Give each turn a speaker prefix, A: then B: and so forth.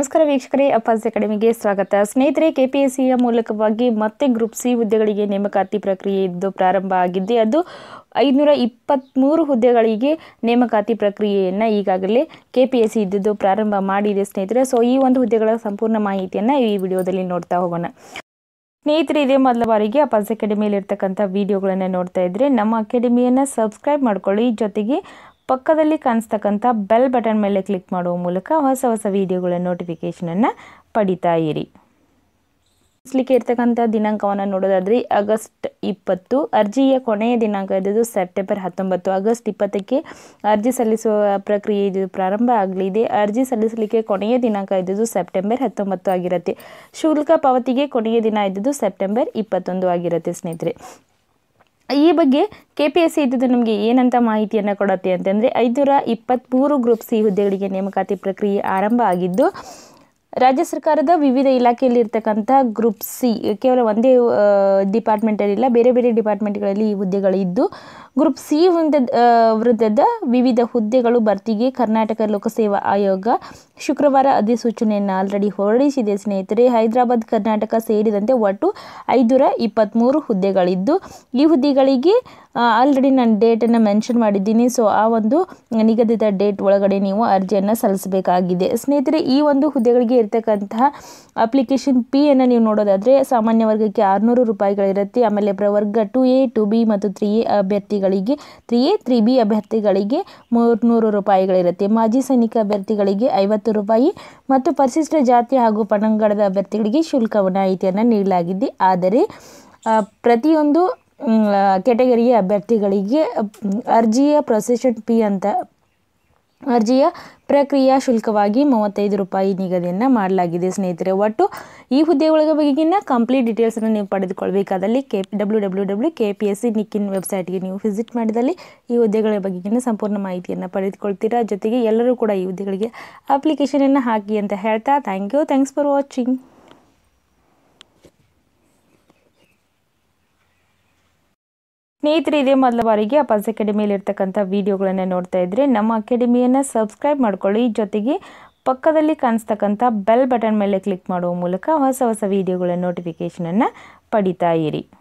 A: ನಮಸ್ಕಾರ ವೀಕ್ಷಕರೇ ಅಪ್ಪಾಸ್ ಅಕಾಡೆಮಿಗೆ ಸ್ವಾಗತ ಸ್ನೇಹಿತರೆ ಕೆಪಿಎಸ್ಸಿಯ ಮೂಲಕವಾಗಿ ಮತ್ತೆ ಗ್ರೂಪ್ ಸಿ ಹುದ್ದೆಗಳಿಗೆ ನೇಮಕಾತಿ ಪ್ರಕ್ರಿಯೆ ಇದ್ದು ಪ್ರಾರಂಭ ಆಗಿದ್ದೆ ಅದು ಐದುನೂರ ಇಪ್ಪತ್ತ್ಮೂರು ಹುದ್ದೆಗಳಿಗೆ ನೇಮಕಾತಿ ಪ್ರಕ್ರಿಯೆಯನ್ನು ಈಗಾಗಲೇ ಕೆ ಪಿ ಎಸ್ ಸಿ ಇದ್ದಿದ್ದು ಪ್ರಾರಂಭ ಮಾಡಿದೆ ಸ್ನೇಹಿತರೆ ಸೊ ಈ ಒಂದು ಹುದ್ದೆಗಳ ಸಂಪೂರ್ಣ ಮಾಹಿತಿಯನ್ನು ಈ ವಿಡಿಯೋದಲ್ಲಿ ನೋಡ್ತಾ ಹೋಗೋಣ ಸ್ನೇಹಿತರೆ ಇದೇ ಮೊದಲ ಬಾರಿಗೆ ಅಪಾಸ್ ಅಕಾಡೆಮಿಯಲ್ಲಿ ಇರ್ತಕ್ಕಂಥ ವಿಡಿಯೋಗಳನ್ನು ನೋಡ್ತಾ ಇದ್ರೆ ನಮ್ಮ ಅಕಾಡೆಮಿಯನ್ನು ಸಬ್ಸ್ಕ್ರೈಬ್ ಮಾಡ್ಕೊಳ್ಳಿ ಜೊತೆಗೆ ಪಕ್ಕದಲ್ಲಿ ಕಾಣಿಸ್ತಕ್ಕಂಥ ಬೆಲ್ ಬಟನ್ ಮೇಲೆ ಕ್ಲಿಕ್ ಮಾಡುವ ಮೂಲಕ ಹೊಸ ಹೊಸ ವಿಡಿಯೋಗಳ ನೋಟಿಫಿಕೇಷನನ್ನು ಪಡಿತಾ ಇರಿ ಸಲ್ಲಿಕೆ ಇರ್ತಕ್ಕಂಥ ದಿನಾಂಕವನ್ನು ನೋಡೋದಾದ್ರೆ ಆಗಸ್ಟ್ ಇಪ್ಪತ್ತು ಅರ್ಜಿಯ ಕೊನೆಯ ದಿನಾಂಕ ಇದ್ದದ್ದು ಸೆಪ್ಟೆಂಬರ್ ಹತ್ತೊಂಬತ್ತು ಆಗಸ್ಟ್ ಇಪ್ಪತ್ತಕ್ಕೆ ಅರ್ಜಿ ಸಲ್ಲಿಸುವ ಪ್ರಕ್ರಿಯೆ ಇದು ಪ್ರಾರಂಭ ಆಗಲಿದೆ ಅರ್ಜಿ ಸಲ್ಲಿಸಲಿಕ್ಕೆ ಕೊನೆಯ ದಿನಾಂಕ ಇದ್ದದ್ದು ಸೆಪ್ಟೆಂಬರ್ ಹತ್ತೊಂಬತ್ತು ಆಗಿರುತ್ತೆ ಶುಲ್ಕ ಪಾವತಿಗೆ ಕೊನೆಯ ದಿನ ಇದ್ದದ್ದು ಸೆಪ್ಟೆಂಬರ್ ಇಪ್ಪತ್ತೊಂದು ಆಗಿರುತ್ತೆ ಸ್ನೇಹಿತರೆ ಈ ಬಗ್ಗೆ ಕೆ ಪಿ ಎಸ್ ಸಿ ಇದ್ದದ್ದು ನಮಗೆ ಏನಂತ ಮಾಹಿತಿಯನ್ನು ಕೊಡುತ್ತೆ ಅಂತಂದರೆ ಐದುನೂರ ಇಪ್ಪತ್ತ್ಮೂರು ಗ್ರೂಪ್ ಸಿ ಹುದ್ದೆಗಳಿಗೆ ನೇಮಕಾತಿ ಪ್ರಕ್ರಿಯೆ ಆರಂಭ ಆಗಿದ್ದು ರಾಜ್ಯ ಸರ್ಕಾರದ ವಿವಿಧ ಇಲಾಖೆಯಲ್ಲಿ ಇರ್ತಕ್ಕಂಥ ಗ್ರೂಪ್ ಸಿ ಕೇವಲ ಒಂದೇ ಡಿಪಾರ್ಟ್ಮೆಂಟಲ್ಲಿ ಇಲ್ಲ ಬೇರೆ ಬೇರೆ ಡಿಪಾರ್ಟ್ಮೆಂಟ್ಗಳಲ್ಲಿ ಈ ಹುದ್ದೆಗಳಿದ್ದು ಗ್ರೂಪ್ ಸಿ ವೃತ್ತದ ವಿವಿಧ ಹುದ್ದೆಗಳು ಭರ್ತಿಗೆ ಕರ್ನಾಟಕ ಲೋಕಸೇವಾ ಆಯೋಗ ಶುಕ್ರವಾರ ಅಧಿಸೂಚನೆಯನ್ನು ಆಲ್ರೆಡಿ ಹೊರಡಿಸಿದೆ ಸ್ನೇಹಿತರೆ ಹೈದರಾಬಾದ್ ಕರ್ನಾಟಕ ಸೇರಿದಂತೆ ಒಟ್ಟು ಐದುನೂರ ಇಪ್ಪತ್ತ್ಮೂರು ಹುದ್ದೆಗಳಿದ್ದು ಈ ಹುದ್ದೆಗಳಿಗೆ ಆಲ್ರೆಡಿ ನಾನು ಡೇಟನ್ನು ಮೆನ್ಷನ್ ಮಾಡಿದ್ದೀನಿ ಸೊ ಆ ಒಂದು ನಿಗದಿತ ಡೇಟ್ ಒಳಗಡೆ ನೀವು ಅರ್ಜಿಯನ್ನು ಸಲ್ಲಿಸಬೇಕಾಗಿದೆ ಸ್ನೇಹಿತರೆ ಈ ಒಂದು ಹುದ್ದೆಗಳಿಗೆ ಇರ್ತಕ್ಕಂತಹ ಅಪ್ಲಿಕೇಶನ್ ಫೀಯನ್ನು ನೀವು ನೋಡೋದಾದರೆ ಸಾಮಾನ್ಯ ವರ್ಗಕ್ಕೆ ಆರುನೂರು ರೂಪಾಯಿಗಳಿರುತ್ತೆ ಆಮೇಲೆ ಪ್ರವರ್ಗ ಟು ಎ ಟು ಬಿ ಮತ್ತು ತ್ರೀ ಎ ಅಭ್ಯರ್ಥಿಗಳಿಗೆ ತ್ರೀ ಎ ತ್ರೀ ಬಿ ಅಭ್ಯರ್ಥಿಗಳಿಗೆ ಮೂರ್ನೂರು ರೂಪಾಯಿಗಳಿರುತ್ತೆ ಮಾಜಿ ಸೈನಿಕ ಅಭ್ಯರ್ಥಿಗಳಿಗೆ ಐವತ್ತು ರೂಪಾಯಿ ಮತ್ತು ಪರಿಶಿಷ್ಟ ಜಾತಿ ಹಾಗೂ ಪಣಂಗಡದ ಅಭ್ಯರ್ಥಿಗಳಿಗೆ ಶುಲ್ಕ ವಿನಾಯಿತಿಯನ್ನು ನೀಡಲಾಗಿದೆ ಆದರೆ ಪ್ರತಿಯೊಂದು ಕೆಟಗರಿಯ ಅಭ್ಯರ್ಥಿಗಳಿಗೆ ಅರ್ಜಿಯ ಪ್ರೊಸೆಷನ್ ಫೀ ಅಂತ ಅರ್ಜಿಯ ಪ್ರಕ್ರಿಯಾ ಶುಲ್ಕವಾಗಿ ಮೂವತ್ತೈದು ರೂಪಾಯಿ ನಿಗದಿಯನ್ನು ಮಾಡಲಾಗಿದೆ ಸ್ನೇಹಿತರೆ ಒಟ್ಟು ಈ ಹುದ್ದೆಗಳ ಬಗೆಗಿನ ಕಂಪ್ಲೀಟ್ ಡೀಟೇಲ್ಸನ್ನು ನೀವು ಪಡೆದುಕೊಳ್ಬೇಕಾದಲ್ಲಿ K W W W K P S C ನಿಕ್ಕಿನ್ ವೆಬ್ಸೈಟ್ಗೆ ನೀವು ವಿಸಿಟ್ ಮಾಡಿದಲ್ಲಿ ಈ ಹುದ್ದೆಗಳ ಬಗೆಗಿನ ಸಂಪೂರ್ಣ ಮಾಹಿತಿಯನ್ನು ಪಡೆದುಕೊಳ್ತೀರಾ ಜೊತೆಗೆ ಎಲ್ಲರೂ ಕೂಡ ಈ ಹುದ್ದೆಗಳಿಗೆ ಅಪ್ಲಿಕೇಶನನ್ನು ಹಾಕಿ ಅಂತ ಹೇಳ್ತಾ thank you thanks for watching ಸ್ನೇಹಿತರೆ ಇದೇ ಮೊದಲ ಬಾರಿಗೆ ಅಪಾಸ್ ಅಕಾಡೆಮಿಯಲ್ಲಿ ಇರ್ತಕ್ಕಂಥ ವಿಡಿಯೋಗಳನ್ನು ನೋಡ್ತಾ ಇದ್ರೆ ನಮ್ಮ ಅಕಾಡೆಮಿಯನ್ನು ಸಬ್ಸ್ಕ್ರೈಬ್ ಮಾಡ್ಕೊಳ್ಳಿ ಜೊತೆಗೆ ಪಕ್ಕದಲ್ಲಿ ಕಾಣಿಸ್ತಕ್ಕಂಥ ಬೆಲ್ ಬಟನ್ ಮೇಲೆ ಕ್ಲಿಕ್ ಮಾಡುವ ಮೂಲಕ ಹೊಸ ಹೊಸ ವಿಡಿಯೋಗಳ ನೋಟಿಫಿಕೇಷನನ್ನು ಪಡಿತಾ ಇರಿ